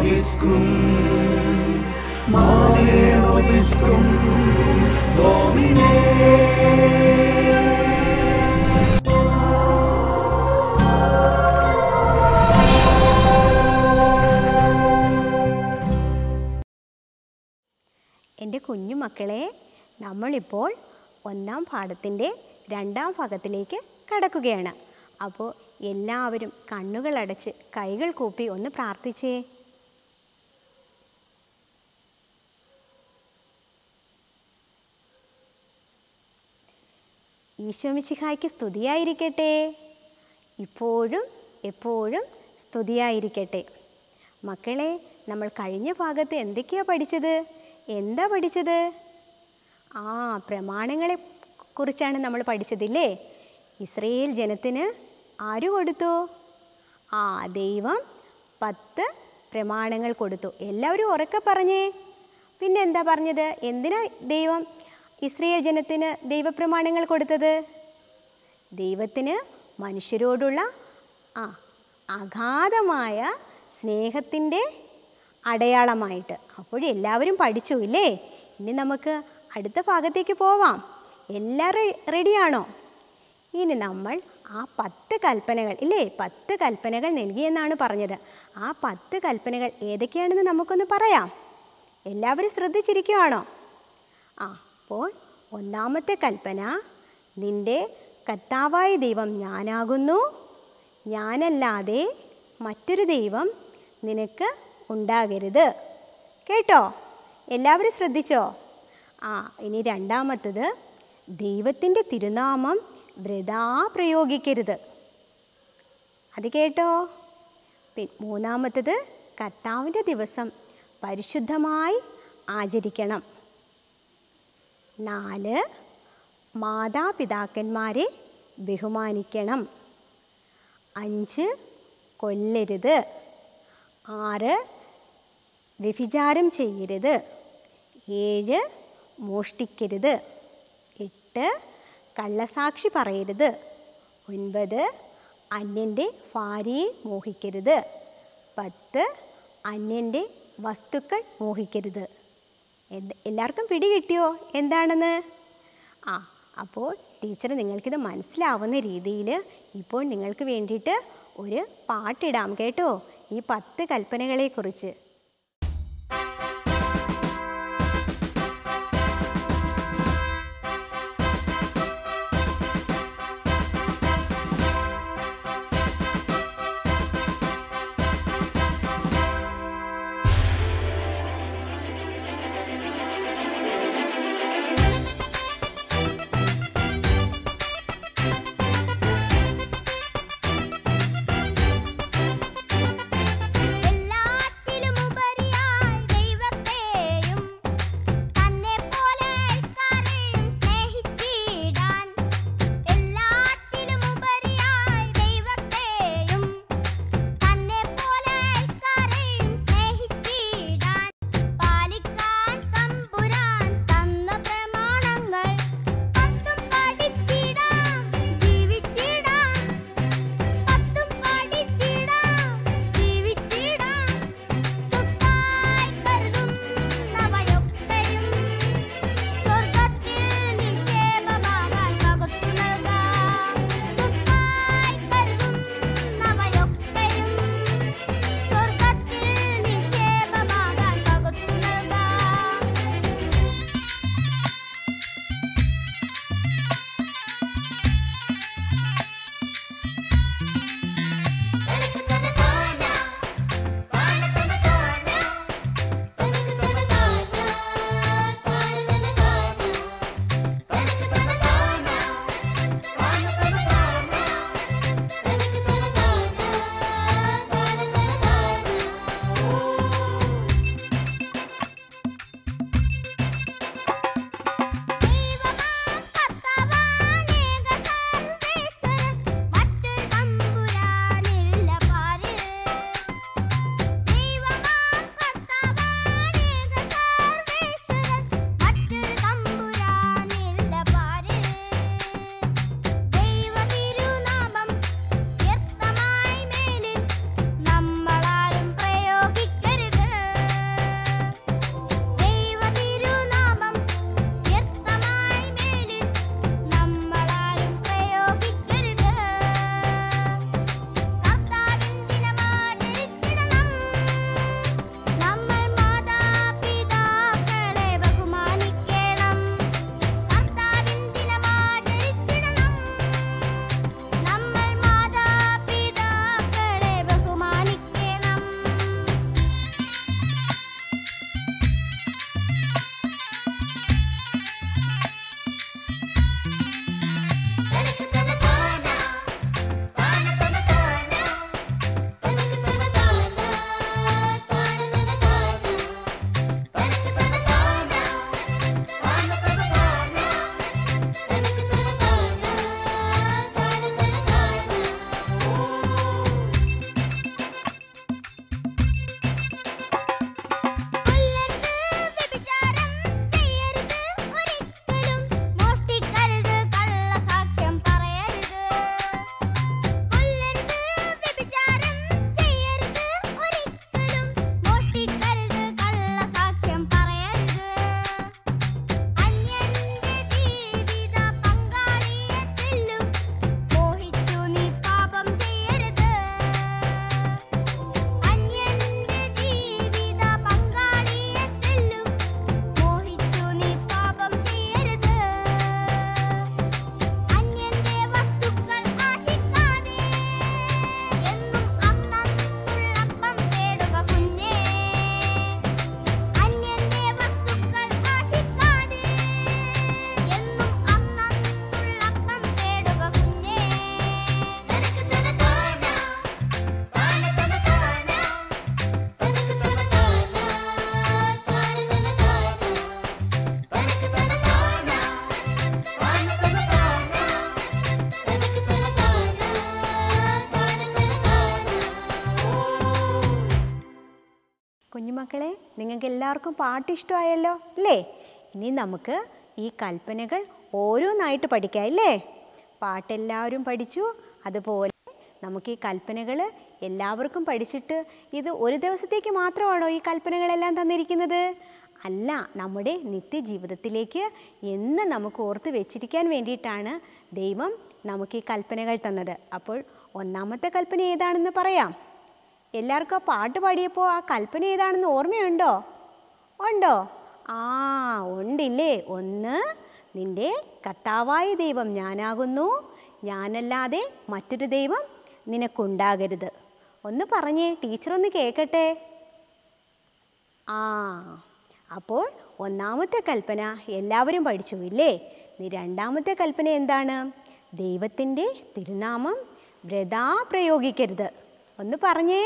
vobiscum, Mater vobiscum, Domine. എൻ്റെ കുഞ്ഞു മക്കളെ നമ്മളിപ്പോൾ ഒന്നാം പാഠത്തിൻ്റെ രണ്ടാം ഭാഗത്തിലേക്ക് കടക്കുകയാണ് അപ്പോൾ എല്ലാവരും കണ്ണുകളടച്ച് കൈകൾ കൂപ്പി ഒന്ന് പ്രാർത്ഥിച്ചേ ഈശോമിശിഹായ്ക്ക് സ്തുതിയായിരിക്കട്ടെ ഇപ്പോഴും എപ്പോഴും സ്തുതിയായിരിക്കട്ടെ മക്കളെ നമ്മൾ കഴിഞ്ഞ ഭാഗത്ത് എന്തൊക്കെയാണ് പഠിച്ചത് എന്താ പഠിച്ചത് ആ പ്രമാണങ്ങളെ കുറിച്ചാണ് നമ്മൾ പഠിച്ചതില്ലേ ഇസ്രയേൽ ജനത്തിന് ആര് കൊടുത്തു ആ ദൈവം പത്ത് പ്രമാണങ്ങൾ കൊടുത്തു എല്ലാവരും ഉറക്കെ പറഞ്ഞേ പിന്നെ എന്താ പറഞ്ഞത് എന്തിനാ ദൈവം ഇസ്രയേൽ ജനത്തിന് ദൈവപ്രമാണങ്ങൾ കൊടുത്തത് ദൈവത്തിന് മനുഷ്യരോടുള്ള ആ അഗാധമായ സ്നേഹത്തിൻ്റെ അടയാളമായിട്ട് അപ്പോഴെല്ലാവരും പഠിച്ചു ഇല്ലേ ഇനി നമുക്ക് അടുത്ത ഭാഗത്തേക്ക് പോവാം എല്ലാവരും റെഡിയാണോ ഇനി നമ്മൾ ആ പത്ത് കൽപ്പനകൾ ഇല്ലേ പത്ത് കൽപ്പനകൾ നൽകിയെന്നാണ് പറഞ്ഞത് ആ പത്ത് കൽപ്പനകൾ ഏതൊക്കെയാണെന്ന് നമുക്കൊന്ന് പറയാം എല്ലാവരും ശ്രദ്ധിച്ചിരിക്കുവാണോ ആ അപ്പോൾ ഒന്നാമത്തെ കൽപ്പന നിന്റെ കർത്താവായ ദൈവം ഞാനാകുന്നു ഞാനല്ലാതെ മറ്റൊരു ദൈവം നിനക്ക് ഉണ്ടാകരുത് കേട്ടോ എല്ലാവരും ശ്രദ്ധിച്ചോ ആ ഇനി രണ്ടാമത്തത് ദൈവത്തിൻ്റെ തിരുനാമം വൃതാ പ്രയോഗിക്കരുത് അത് കേട്ടോ പി മൂന്നാമത്തത് കർത്താവിൻ്റെ ദിവസം പരിശുദ്ധമായി ആചരിക്കണം നാല് മാതാപിതാക്കന്മാരെ ബഹുമാനിക്കണം അഞ്ച് കൊല്ലരുത് ആറ് വ്യഭിചാരം ചെയ്യരുത് ഏഴ് മോഷ്ടിക്കരുത് എട്ട് കള്ളസാക്ഷി പറയരുത് ഒൻപത് അന്യൻ്റെ ഭാര്യയെ മോഹിക്കരുത് പത്ത് അന്യൻ്റെ വസ്തുക്കൾ മോഹിക്കരുത് എന്ത് എല്ലാവർക്കും പിടി കിട്ടിയോ എന്താണെന്ന് ആ അപ്പോൾ ടീച്ചർ നിങ്ങൾക്കിത് മനസ്സിലാവുന്ന രീതിയിൽ ഇപ്പോൾ നിങ്ങൾക്ക് വേണ്ടിയിട്ട് ഒരു പാട്ടിടാം കേട്ടോ ഈ പത്ത് കൽപ്പനകളെക്കുറിച്ച് എല്ലാത്തിലും മക്കളെ നിങ്ങൾക്ക് എല്ലാവർക്കും പാട്ട് ഇഷ്ടമായല്ലോ അല്ലേ ഇനി നമുക്ക് ഈ കൽപ്പനകൾ ഓരോന്നായിട്ട് പഠിക്കാം ഇല്ലേ പാട്ടെല്ലാവരും പഠിച്ചു അതുപോലെ നമുക്ക് ഈ കൽപ്പനകൾ എല്ലാവർക്കും പഠിച്ചിട്ട് ഇത് ഒരു ദിവസത്തേക്ക് മാത്രമാണോ ഈ കൽപ്പനകളെല്ലാം തന്നിരിക്കുന്നത് അല്ല നമ്മുടെ നിത്യജീവിതത്തിലേക്ക് എന്ന് നമുക്ക് ഓർത്ത് വെച്ചിരിക്കാൻ വേണ്ടിയിട്ടാണ് ദൈവം നമുക്ക് ഈ കൽപ്പനകൾ തന്നത് അപ്പോൾ ഒന്നാമത്തെ കൽപ്പന ഏതാണെന്ന് പറയാം എല്ലാവർക്കും ആ പാട്ട് പാടിയപ്പോൾ ആ കൽപ്പന ഏതാണെന്ന് ഓർമ്മയുണ്ടോ ഉണ്ടോ ആ ഉണ്ടില്ലേ ഒന്ന് നിന്റെ കർത്താവായ ദൈവം ഞാനാകുന്നു ഞാനല്ലാതെ മറ്റൊരു ദൈവം നിനക്കുണ്ടാകരുത് ഒന്ന് പറഞ്ഞേ ടീച്ചർ ഒന്ന് കേൾക്കട്ടെ ആ അപ്പോൾ ഒന്നാമത്തെ കൽപ്പന എല്ലാവരും പഠിച്ചു ഇല്ലേ ഇനി രണ്ടാമത്തെ കൽപ്പന എന്താണ് ദൈവത്തിൻ്റെ തിരുനാമം വ്രതാ പ്രയോഗിക്കരുത് ഒന്ന് പറഞ്ഞേ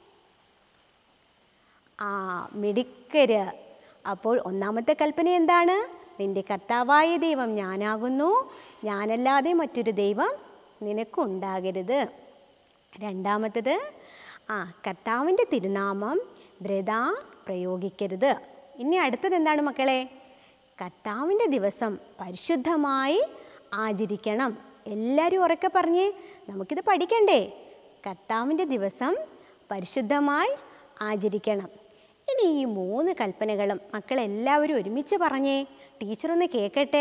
ആ മിടുക്കര് അപ്പോൾ ഒന്നാമത്തെ കൽപ്പന എന്താണ് നിന്റെ കർത്താവായ ദൈവം ഞാനാകുന്നു ഞാനല്ലാതെ മറ്റൊരു ദൈവം നിനക്കുണ്ടാകരുത് രണ്ടാമത്തത് ആ കർത്താവിൻ്റെ തിരുനാമം വ്രതാ പ്രയോഗിക്കരുത് ഇനി അടുത്തത് എന്താണ് മക്കളെ കർത്താവിൻ്റെ ദിവസം പരിശുദ്ധമായി ആചരിക്കണം എല്ലാവരും ഉറക്കെ പറഞ്ഞേ നമുക്കിത് പഠിക്കണ്ടേ കർത്താവിൻ്റെ ദിവസം പരിശുദ്ധമായി ആചരിക്കണം ഇനി ഈ മൂന്ന് കൽപ്പനകളും മക്കളെല്ലാവരും ഒരുമിച്ച് പറഞ്ഞേ ടീച്ചറൊന്ന് കേൾക്കട്ടെ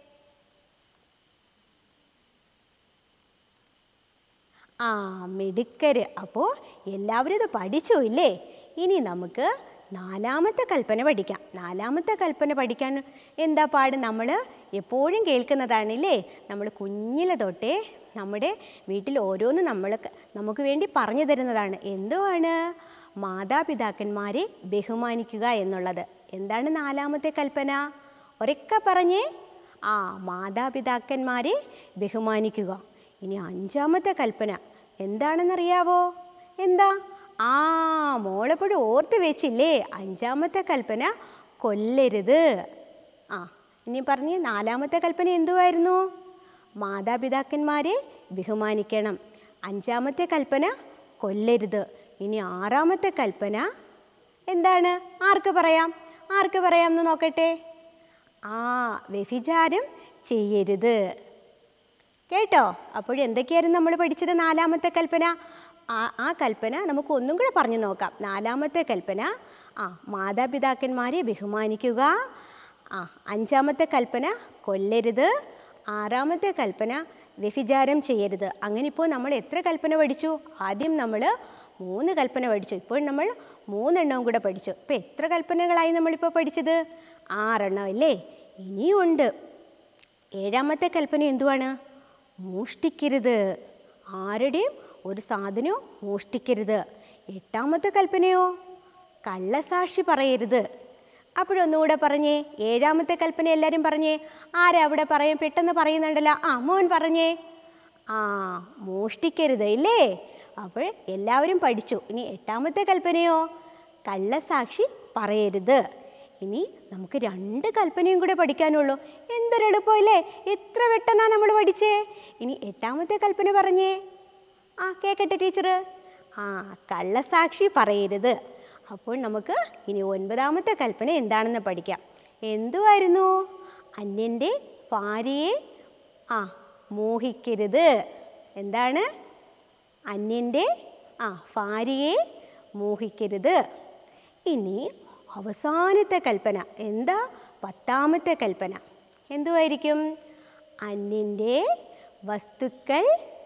ആ മിടുക്കര് അപ്പോൾ എല്ലാവരും ഇത് പഠിച്ചു ഇല്ലേ ഇനി നമുക്ക് നാലാമത്തെ കൽപ്പന പഠിക്കാം നാലാമത്തെ കൽപ്പന പഠിക്കാൻ എന്താ പാട് നമ്മൾ എപ്പോഴും കേൾക്കുന്നതാണില്ലേ നമ്മൾ കുഞ്ഞിലെ തൊട്ടേ നമ്മുടെ വീട്ടിൽ ഓരോന്ന് നമ്മൾ നമുക്ക് വേണ്ടി പറഞ്ഞു തരുന്നതാണ് എന്തുവാണ് മാതാപിതാക്കന്മാരെ ബഹുമാനിക്കുക എന്നുള്ളത് എന്താണ് നാലാമത്തെ കൽപ്പന ഒരൊക്കെ പറഞ്ഞേ ആ മാതാപിതാക്കന്മാരെ ബഹുമാനിക്കുക ഇനി അഞ്ചാമത്തെ കൽപ്പന എന്താണെന്നറിയാവോ എന്താ ആ മോളെപ്പോഴും ഓർത്ത് വെച്ചില്ലേ അഞ്ചാമത്തെ കൽപ്പന കൊല്ലരുത് ആ ഇനി പറഞ്ഞ് നാലാമത്തെ കൽപ്പന എന്തുവായിരുന്നു മാതാപിതാക്കന്മാരെ ബഹുമാനിക്കണം അഞ്ചാമത്തെ കൽപ്പന കൊല്ലരുത് ഇനി ആറാമത്തെ കൽപ്പന എന്താണ് ആർക്ക് പറയാം ആർക്ക് പറയാം എന്ന് നോക്കട്ടെ ആ വ്യഭിചാരം ചെയ്യരുത് കേട്ടോ അപ്പോൾ എന്തൊക്കെയായിരുന്നു നമ്മൾ പഠിച്ചത് നാലാമത്തെ കൽപ്പന ആ ആ കൽപ്പന നമുക്ക് ഒന്നും കൂടെ പറഞ്ഞു നോക്കാം നാലാമത്തെ കൽപ്പന ആ മാതാപിതാക്കന്മാരെ ബഹുമാനിക്കുക ആ അഞ്ചാമത്തെ കൽപ്പന കൊല്ലരുത് ആറാമത്തെ കൽപ്പന വ്യഭിചാരം ചെയ്യരുത് അങ്ങനെ ഇപ്പോൾ നമ്മൾ എത്ര കൽപ്പന പഠിച്ചു ആദ്യം നമ്മൾ മൂന്ന് കൽപ്പന പഠിച്ചു ഇപ്പോൾ നമ്മൾ മൂന്നെണ്ണവും കൂടെ പഠിച്ചു ഇപ്പോൾ എത്ര കൽപ്പനകളായി നമ്മളിപ്പോൾ പഠിച്ചത് ആറെണ്ണം അല്ലേ ഇനിയുണ്ട് ഏഴാമത്തെ കൽപ്പന എന്തുവാണ് മോഷ്ടിക്കരുത് ആരുടെയും ഒരു സാധനവും മോഷ്ടിക്കരുത് എട്ടാമത്തെ കൽപ്പനയോ കള്ളസാക്ഷി പറയരുത് അപ്പോഴൊന്നുകൂടെ പറഞ്ഞേ ഏഴാമത്തെ കൽപ്പന എല്ലാവരും പറഞ്ഞേ ആരാ അവിടെ പറയും പെട്ടെന്ന് പറയുന്നുണ്ടല്ലോ ആ മോൻ പറഞ്ഞേ ആ മോഷ്ടിക്കരുത് ഇല്ലേ അപ്പോൾ എല്ലാവരും പഠിച്ചു ഇനി എട്ടാമത്തെ കൽപ്പനയോ കള്ളസാക്ഷി പറയരുത് ഇനി നമുക്ക് രണ്ട് കൽപ്പനയും കൂടെ പഠിക്കാനുള്ളൂ എന്തൊരു എളുപ്പമില്ലേ എത്ര പെട്ടെന്നാണ് നമ്മൾ പഠിച്ചേ ഇനി എട്ടാമത്തെ കൽപ്പന പറഞ്ഞേ ആ കേക്കട്ടെ ടീച്ചർ ആ കള്ളസാക്ഷി പറയരുത് അപ്പോൾ നമുക്ക് ഇനി ഒൻപതാമത്തെ കൽപ്പന എന്താണെന്ന് പഠിക്കാം എന്തുവായിരുന്നു അന്യൻ്റെ ഭാര്യയെ ആ മോഹിക്കരുത് എന്താണ് അന്യൻ്റെ ആ ഭാര്യയെ മോഹിക്കരുത് ഇനി അവസാനത്തെ കൽപ്പന എന്താ പത്താമത്തെ കൽപ്പന എന്തുമായിരിക്കും അന്യൻ്റെ വസ്തുക്കൾ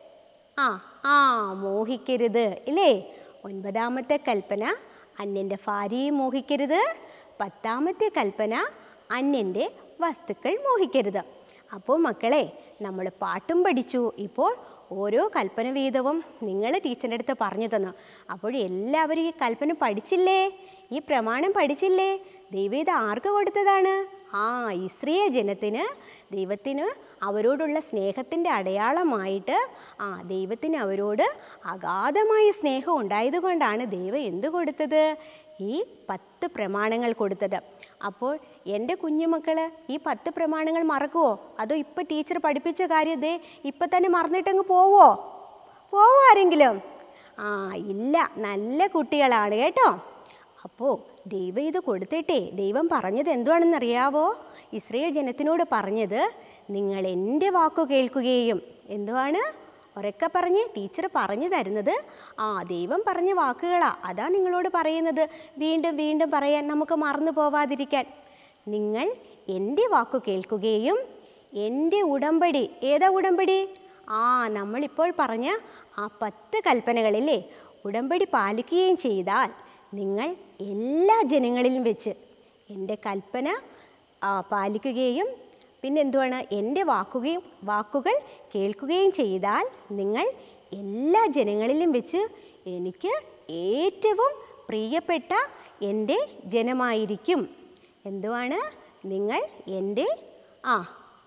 ആ ആ മോഹിക്കരുത് ഇല്ലേ ഒൻപതാമത്തെ കൽപ്പന അന്യൻ്റെ ഭാര്യയെ മോഹിക്കരുത് പത്താമത്തെ കൽപ്പന അന്യൻ്റെ വസ്തുക്കൾ മോഹിക്കരുത് അപ്പോൾ മക്കളെ നമ്മൾ പാട്ടും പഠിച്ചു ഇപ്പോൾ ഓരോ കൽപ്പന വീതവും നിങ്ങൾ ടീച്ചറിൻ്റെ അടുത്ത് പറഞ്ഞു തന്നു അപ്പോൾ എല്ലാവരും ഈ കൽപ്പന പഠിച്ചില്ലേ ഈ പ്രമാണം പഠിച്ചില്ലേ ദൈവം ഇത് ആർക്ക് കൊടുത്തതാണ് ആ ഇസ്രയേൽ ജനത്തിന് ദൈവത്തിന് അവരോടുള്ള സ്നേഹത്തിൻ്റെ അടയാളമായിട്ട് ആ ദൈവത്തിന് അവരോട് അഗാധമായ സ്നേഹം ഉണ്ടായതുകൊണ്ടാണ് ദൈവം എന്ത് കൊടുത്തത് ഈ പത്ത് പ്രമാണങ്ങൾ കൊടുത്തത് അപ്പോൾ എൻ്റെ കുഞ്ഞുമക്കൾ ഈ പത്ത് പ്രമാണങ്ങൾ മറക്കുമോ അതോ ഇപ്പോൾ ടീച്ചർ പഠിപ്പിച്ച കാര്യം ദേ ഇപ്പം തന്നെ മറന്നിട്ടങ്ങ് പോവോ പോവോ ആരെങ്കിലും ആ ഇല്ല നല്ല കുട്ടികളാണ് കേട്ടോ അപ്പോൾ ദൈവം ഇത് കൊടുത്തിട്ടേ ദൈവം പറഞ്ഞത് എന്തുവാണെന്നറിയാവോ ഇസ്രയേൽ ജനത്തിനോട് പറഞ്ഞത് നിങ്ങൾ എൻ്റെ വാക്കു കേൾക്കുകയും എന്തുവാണ് ഉറക്കെ പറഞ്ഞ് ടീച്ചർ പറഞ്ഞു തരുന്നത് ആ ദൈവം പറഞ്ഞ വാക്കുകളാ അതാ നിങ്ങളോട് പറയുന്നത് വീണ്ടും വീണ്ടും പറയാൻ നമുക്ക് മറന്നു പോവാതിരിക്കാൻ നിങ്ങൾ എൻ്റെ വാക്കു കേൾക്കുകയും എൻ്റെ ഉടമ്പടി ഏതാ ഉടമ്പടി ആ നമ്മളിപ്പോൾ പറഞ്ഞ ആ പത്ത് കൽപ്പനകളില്ലേ ഉടമ്പടി പാലിക്കുകയും ചെയ്താൽ നിങ്ങൾ എല്ലാ ജനങ്ങളിലും വെച്ച് എൻ്റെ കൽപ്പന ആ, പാലിക്കുകയും പിന്നെ എന്തുവാണ് എൻ്റെ വാക്കുകയും വാക്കുകൾ കേൾക്കുകയും ചെയ്താൽ നിങ്ങൾ എല്ലാ ജനങ്ങളിലും വെച്ച് എനിക്ക് ഏറ്റവും പ്രിയപ്പെട്ട എൻ്റെ ജനമായിരിക്കും എന്തുവാണ് നിങ്ങൾ എൻ്റെ ആ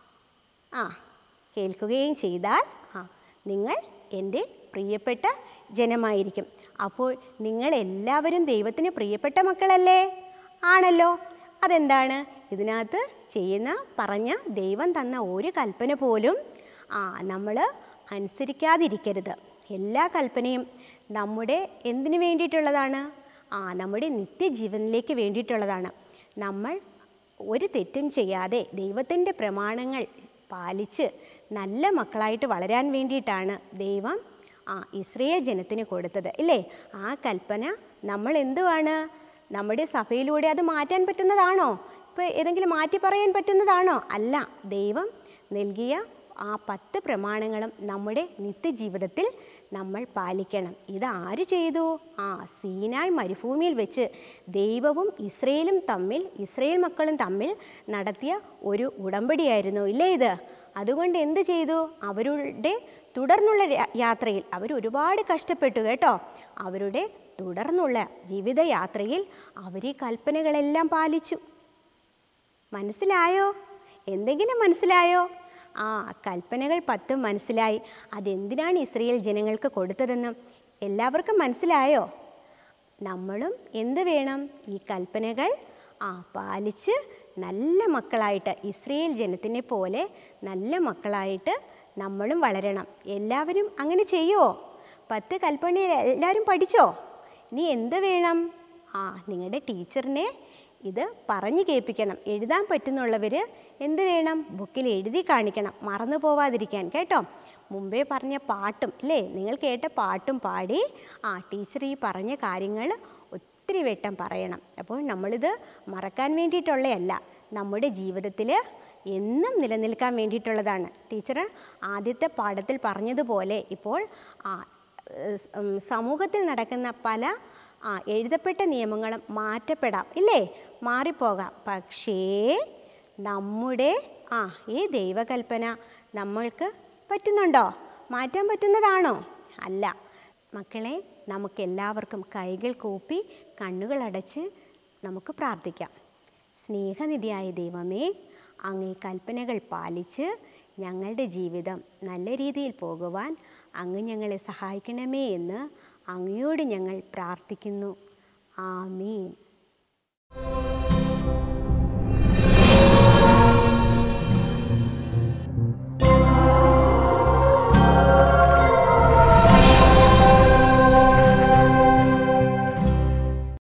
ആ കേൾക്കുകയും ചെയ്താൽ ആ നിങ്ങൾ എൻ്റെ പ്രിയപ്പെട്ട ജനമായിരിക്കും അപ്പോൾ നിങ്ങൾ എല്ലാവരും ദൈവത്തിന് പ്രിയപ്പെട്ട മക്കളല്ലേ ആണല്ലോ അതെന്താണ് ഇതിനകത്ത് ചെയ്യുന്ന പറഞ്ഞ ദൈവം തന്ന ഒരു കൽപ്പന പോലും ആ നമ്മൾ അനുസരിക്കാതിരിക്കരുത് എല്ലാ കൽപ്പനയും നമ്മുടെ എന്തിനു വേണ്ടിയിട്ടുള്ളതാണ് ആ നമ്മുടെ നിത്യജീവനിലേക്ക് വേണ്ടിയിട്ടുള്ളതാണ് നമ്മൾ ഒരു തെറ്റും ചെയ്യാതെ ദൈവത്തിൻ്റെ പ്രമാണങ്ങൾ പാലിച്ച് നല്ല മക്കളായിട്ട് വളരാൻ വേണ്ടിയിട്ടാണ് ദൈവം ആ ഇസ്രയേൽ ജനത്തിന് കൊടുത്തത് ഇല്ലേ ആ കൽപ്പന നമ്മൾ എന്തുവാണ് നമ്മുടെ സഭയിലൂടെ അത് മാറ്റാൻ പറ്റുന്നതാണോ ഇപ്പോൾ ഏതെങ്കിലും മാറ്റി പറയാൻ പറ്റുന്നതാണോ അല്ല ദൈവം നൽകിയ ആ പത്ത് പ്രമാണങ്ങളും നമ്മുടെ നിത്യജീവിതത്തിൽ നമ്മൾ പാലിക്കണം ഇത് ആര് ചെയ്തു ആ സീനായ് മരുഭൂമിയിൽ വെച്ച് ദൈവവും ഇസ്രയേലും തമ്മിൽ ഇസ്രയേൽ മക്കളും തമ്മിൽ നടത്തിയ ഒരു ഉടമ്പടിയായിരുന്നു ഇല്ലേ ഇത് അതുകൊണ്ട് എന്ത് ചെയ്തു അവരുടെ തുടർന്നുള്ള ര- യാത്രയിൽ അവർ ഒരുപാട് കഷ്ടപ്പെട്ടു കേട്ടോ അവരുടെ തുടർന്നുള്ള ജീവിതയാത്രയിൽ അവർ ഈ കൽപ്പനകളെല്ലാം പാലിച്ചു മനസ്സിലായോ എന്തെങ്കിലും മനസ്സിലായോ ആ കൽപ്പനകൾ പത്തും മനസ്സിലായി അതെന്തിനാണ് ഇസ്രയേൽ ജനങ്ങൾക്ക് കൊടുത്തതെന്ന് എല്ലാവർക്കും മനസ്സിലായോ നമ്മളും എന്ത് വേണം ഈ കൽപ്പനകൾ ആ പാലിച്ച് നല്ല മക്കളായിട്ട് ഇസ്രയേൽ ജനത്തിനെ പോലെ നല്ല മക്കളായിട്ട് നമ്മളും വളരണം എല്ലാവരും അങ്ങനെ ചെയ്യുമോ പത്ത് കൽപ്പന എല്ലാവരും പഠിച്ചോ ഇനി എന്ത് വേണം ആ നിങ്ങളുടെ ടീച്ചറിനെ ഇത് പറഞ്ഞു കേൾപ്പിക്കണം എഴുതാൻ പറ്റുന്നുള്ളവർ എന്ത് വേണം ബുക്കിൽ എഴുതി കാണിക്കണം മറന്നു പോവാതിരിക്കാൻ കേട്ടോ മുമ്പേ പറഞ്ഞ പാട്ടും അല്ലേ നിങ്ങൾ കേട്ട പാട്ടും പാടി ആ ടീച്ചർ ഈ പറഞ്ഞ കാര്യങ്ങൾ ഒത്തിരി വട്ടം പറയണം അപ്പോൾ നമ്മളിത് മറക്കാൻ വേണ്ടിയിട്ടുള്ളതല്ല നമ്മുടെ ജീവിതത്തിൽ എന്നും നിലനിൽക്കാൻ വേണ്ടിയിട്ടുള്ളതാണ് ടീച്ചർ ആദ്യത്തെ പാഠത്തിൽ പറഞ്ഞതുപോലെ ഇപ്പോൾ ആ ഏഹ് സ് ഉം സമൂഹത്തിൽ നടക്കുന്ന പല ആ എഴുതപ്പെട്ട നിയമങ്ങളും മാറ്റപ്പെടാം ഇല്ലേ മാറിപ്പോകാം പക്ഷേ നമ്മുടെ ആ ഈ ദൈവകൽപ്പന നമ്മൾക്ക് പറ്റുന്നുണ്ടോ മാറ്റാൻ പറ്റുന്നതാണോ അല്ല മക്കളെ നമുക്കെല്ലാവർക്കും കൈകൾ കൂപ്പി കണ്ണുകൾ അടച്ച് നമുക്ക് പ്രാർത്ഥിക്കാം സ്നേഹനിധിയായ ദൈവമേ അങ്ങേ കൽപ്പനകൾ പാലിച്ച് ഞങ്ങളുടെ ജീവിതം നല്ല രീതിയിൽ പോകുവാൻ അങ്ങ് ഞങ്ങളെ സഹായിക്കണമേ എന്ന് അങ്ങയോട് ഞങ്ങൾ പ്രാർത്ഥിക്കുന്നു ആമീൻ